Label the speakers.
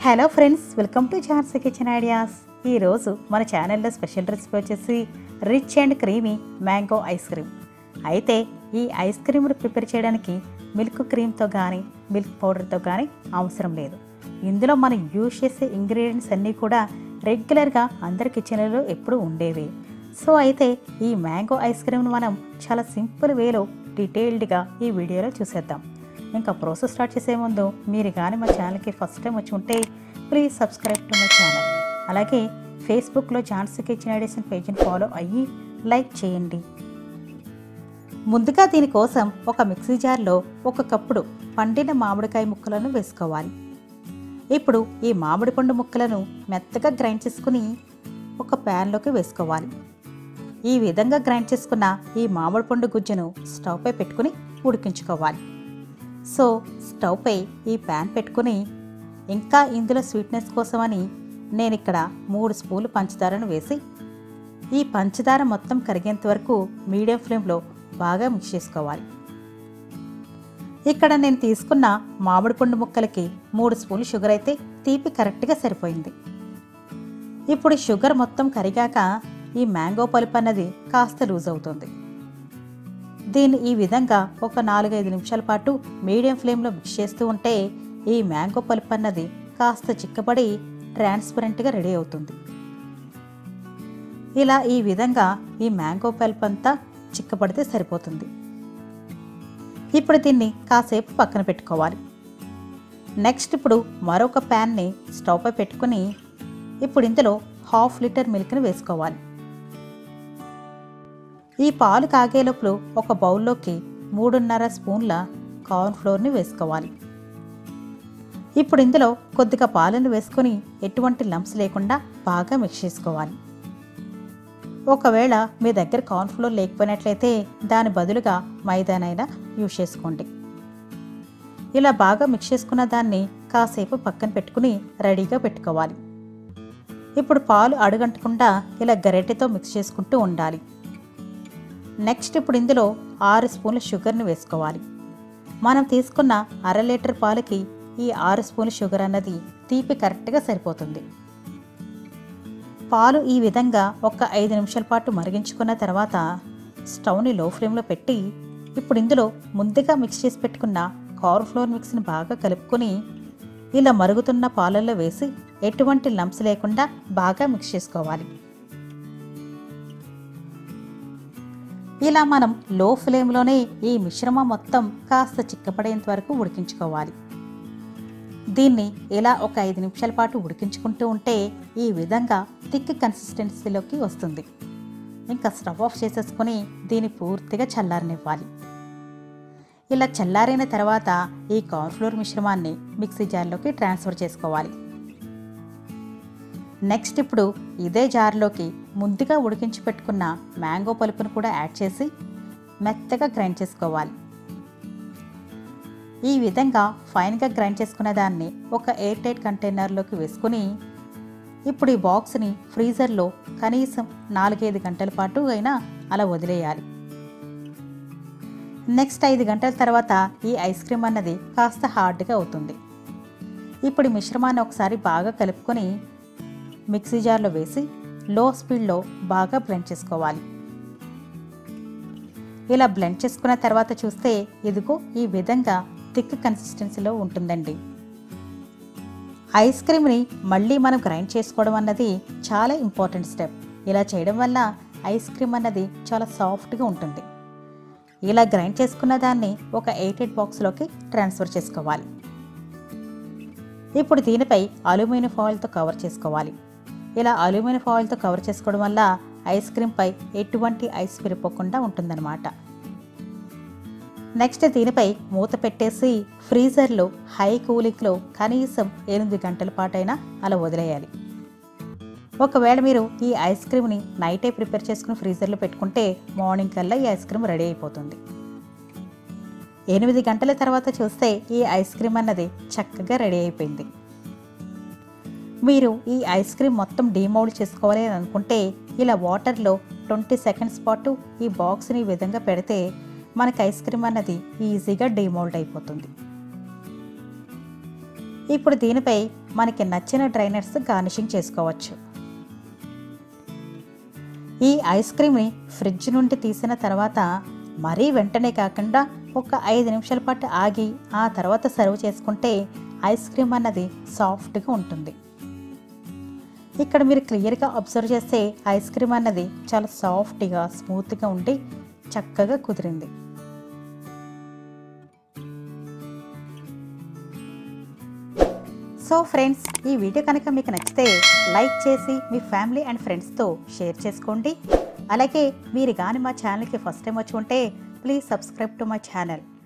Speaker 1: hello friends welcome to Jhansi kitchen ideas ఈరోజు మన ఛానల్లో స్పెషల్ రెసిపీ వచ్చేసి rich and creamy mango ice cream అయితే ఈ ఐస్ క్రీమ్ను ప్రిపేర్ చేయడానికి మిల్క్ క్రీమ్తో కానీ మిల్క్ పౌడర్తో కానీ అవసరం లేదు ఇందులో మనం యూజ్ చేసే ఇంగ్రీడియంట్స్ అన్నీ కూడా రెగ్యులర్గా అందరి కిచెన్లలో ఎప్పుడూ ఉండేవి సో అయితే ఈ మ్యాంగో ఐస్ క్రీమ్ను మనం చాలా సింపుల్ వేలో డీటెయిల్డ్గా ఈ వీడియోలో చూసేద్దాం ఇంకా ప్రాసెస్ స్టార్ట్ చేసే ముందు మీరు కానీ మా ఛానల్కి ఫస్ట్ టైం వచ్చి ఉంటే please subscribe to my channel అలాగే ఫేస్బుక్లో ఝాన్సీ కిచెన్ ఐడియాస్ పేజీని ఫాలో అయ్యి లైక్ చేయండి ముందుగా దీనికోసం ఒక మిక్సీ జార్లో ఒక కప్పుడు పండిన మామిడికాయ ముక్కలను వేసుకోవాలి ఇప్పుడు ఈ మామిడి పండు ముక్కలను మెత్తగా గ్రైండ్ చేసుకుని ఒక ప్యాన్లోకి వేసుకోవాలి ఈ విధంగా గ్రైండ్ చేసుకున్న ఈ మామిడి పండు గుజ్జును స్టవ్పై పెట్టుకుని ఉడికించుకోవాలి సో స్టవ్పై ఈ ప్యాన్ పెట్టుకుని ఇంకా ఇందులో స్వీట్నెస్ కోసమని నేను ఇక్కడ మూడు స్పూన్లు పంచదారను వేసి ఈ పంచదార మొత్తం కరిగేంత వరకు మీడియం ఫ్లేమ్లో బాగా మిక్స్ చేసుకోవాలి ఇక్కడ నేను తీసుకున్న మామిడి పండు ముక్కలకి మూడు స్పూన్లు షుగర్ అయితే తీపి కరెక్ట్గా సరిపోయింది ఇప్పుడు షుగర్ మొత్తం కరిగాక ఈ మ్యాంగో పలుపు అన్నది కాస్త లూజ్ అవుతుంది దీన్ని ఈ విధంగా ఒక నాలుగైదు నిమిషాల పాటు మీడియం ఫ్లేమ్లో మిక్స్ చేస్తూ ఉంటే ఈ మ్యాంగో పలుపు అన్నది కాస్త చిక్కబడి ట్రాన్స్పరెంట్గా రెడీ అవుతుంది ఇలా ఈ విధంగా ఈ మ్యాంగో పల్ప్ అంతా చిక్కబడితే సరిపోతుంది ఇప్పుడు దీన్ని కాసేపు పక్కన పెట్టుకోవాలి నెక్స్ట్ ఇప్పుడు మరొక ప్యాన్ని స్టవ్పై పెట్టుకుని ఇప్పుడు ఇందులో హాఫ్ లీటర్ మిల్క్ని వేసుకోవాలి ఈ పాలు కాగేలోపు ఒక బౌల్లోకి మూడున్నర స్పూన్ల కార్న్ ఫ్లోర్ని వేసుకోవాలి ఇప్పుడు ఇందులో కొద్దిగా పాలను వేసుకొని ఎటువంటి లంప్స్ లేకుండా బాగా మిక్స్ చేసుకోవాలి ఒకవేళ మీ దగ్గర కార్న్ ఫ్లోర్ లేకపోయినట్లయితే దాని బదులుగా మైదానైనా యూజ్ చేసుకోండి ఇలా బాగా మిక్స్ చేసుకున్న దాన్ని కాసేపు పక్కన పెట్టుకుని రెడీగా పెట్టుకోవాలి ఇప్పుడు పాలు అడుగంటకుండా ఇలా గరిటెతో మిక్స్ చేసుకుంటూ ఉండాలి నెక్స్ట్ ఇప్పుడు ఇందులో ఆరు స్పూన్ల షుగర్ని వేసుకోవాలి మనం తీసుకున్న అర లీటర్ పాలకి ఈ ఆరు స్పూన్ల షుగర్ అన్నది తీపి కరెక్ట్గా సరిపోతుంది పాలు ఈ విధంగా ఒక ఐదు నిమిషాల పాటు మరిగించుకున్న తర్వాత స్టవ్ని లో ఫ్లేమ్లో పెట్టి ఇప్పుడు ఇందులో ముందుగా మిక్స్ చేసి పెట్టుకున్న కార్న్ ఫ్లోర్ మిక్స్ని బాగా కలుపుకొని ఇలా మరుగుతున్న పాలల్లో వేసి ఎటువంటి లంప్స్ లేకుండా బాగా మిక్స్ చేసుకోవాలి ఇలా మనం లో ఫ్లేమ్లోనే ఈ మిశ్రమం మొత్తం కాస్త చిక్కపడేంత వరకు ఉడికించుకోవాలి దీన్ని ఇలా ఒక ఐదు నిమిషాల పాటు ఉడికించుకుంటూ ఉంటే ఈ విధంగా థిక్ కన్సిస్టెన్సీలోకి వస్తుంది ఇంకా స్టవ్ ఆఫ్ చేసేసుకొని దీన్ని పూర్తిగా చల్లారనివ్వాలి ఇలా చల్లారిన తర్వాత ఈ కార్న్ఫ్లోర్ మిశ్రమాన్ని మిక్సీ జార్లోకి ట్రాన్స్ఫర్ చేసుకోవాలి నెక్స్ట్ ఇప్పుడు ఇదే జార్లోకి ముందుగా ఉడికించి పెట్టుకున్న మ్యాంగో పలుపును కూడా యాడ్ చేసి మెత్తగా గ్రైండ్ చేసుకోవాలి ఈ విధంగా ఫైన్గా గ్రైండ్ చేసుకున్న దాన్ని ఒక ఎయిర్ టైట్ కంటైనర్లోకి వేసుకుని ఇప్పుడు ఈ బాక్స్ని ఫ్రీజర్లో కనీసం నాలుగైదు గంటల పాటు అయినా అలా వదిలేయాలి నెక్స్ట్ ఐదు గంటల తర్వాత ఈ ఐస్ క్రీమ్ అన్నది కాస్త హార్డ్గా అవుతుంది ఇప్పుడు ఈ మిశ్రమాన్ని ఒకసారి బాగా కలుపుకొని మిక్సీ జార్లో వేసి లో స్పీడ్లో బాగా బ్లెండ్ చేసుకోవాలి ఇలా బ్లెండ్ చేసుకున్న తర్వాత చూస్తే ఇదిగో ఈ విధంగా థిక్ కన్సిస్టెన్సీలో ఉంటుందండి ఐస్ క్రీమ్ని మళ్ళీ మనం గ్రైండ్ చేసుకోవడం అన్నది చాలా ఇంపార్టెంట్ స్టెప్ ఇలా చేయడం వల్ల ఐస్ క్రీమ్ అన్నది చాలా సాఫ్ట్గా ఉంటుంది ఇలా గ్రైండ్ చేసుకున్న దాన్ని ఒక ఎయిటెడ్ బాక్స్లోకి ట్రాన్స్ఫర్ చేసుకోవాలి ఇప్పుడు దీనిపై అల్యూమినియం ఫాయిల్తో కవర్ చేసుకోవాలి ఇలా అల్యూమినియం ఫాయిల్తో కవర్ చేసుకోవడం వల్ల ఐస్ క్రీమ్పై ఎటువంటి ఐస్ విరిపోకుండా ఉంటుందన్నమాట నెక్స్ట్ దీనిపై మూత పెట్టేసి ఫ్రీజర్లో హై కూలింగ్లో కనీసం ఎనిమిది గంటల పాటైనా అలా వదిలేయాలి ఒకవేళ మీరు ఈ ఐస్ క్రీమ్ని నైటే ప్రిపేర్ చేసుకుని ఫ్రీజర్లో పెట్టుకుంటే మార్నింగ్ కల్లా ఈ ఐస్ క్రీమ్ రెడీ అయిపోతుంది ఎనిమిది గంటల తర్వాత చూస్తే ఈ ఐస్ క్రీమ్ అన్నది చక్కగా రెడీ అయిపోయింది మీరు ఈ ఐస్ క్రీమ్ మొత్తం డీమౌల్డ్ చేసుకోవాలి అని అనుకుంటే ఇలా వాటర్లో ట్వంటీ సెకండ్స్ పాటు ఈ బాక్స్ని ఈ విధంగా పెడితే మనకి ఐస్ క్రీమ్ అన్నది ఈజీగా డీమౌల్డ్ అయిపోతుంది ఇప్పుడు దీనిపై మనకి నచ్చిన డ్రైనర్స్ గార్నిషింగ్ చేసుకోవచ్చు ఈ ఐస్ క్రీమ్ని ఫ్రిడ్జ్ నుండి తీసిన తర్వాత మరీ వెంటనే కాకుండా ఒక ఐదు నిమిషాల పాటు ఆగి ఆ తర్వాత సర్వ్ చేసుకుంటే ఐస్ క్రీమ్ అన్నది సాఫ్ట్గా ఉంటుంది ఇక్కడ మీరు క్లియర్గా అబ్జర్వ్ చేస్తే ఐస్ క్రీమ్ అన్నది చాలా సాఫ్ట్గా స్మూత్గా ఉండి చక్కగా కుదిరింది సో ఫ్రెండ్స్ ఈ వీడియో కనుక మీకు నచ్చితే లైక్ చేసి మీ ఫ్యామిలీ అండ్ ఫ్రెండ్స్తో షేర్ చేసుకోండి అలాగే మీరు కానీ మా ఛానల్కి ఫస్ట్ టైం వచ్చి ఉంటే please subscribe to my channel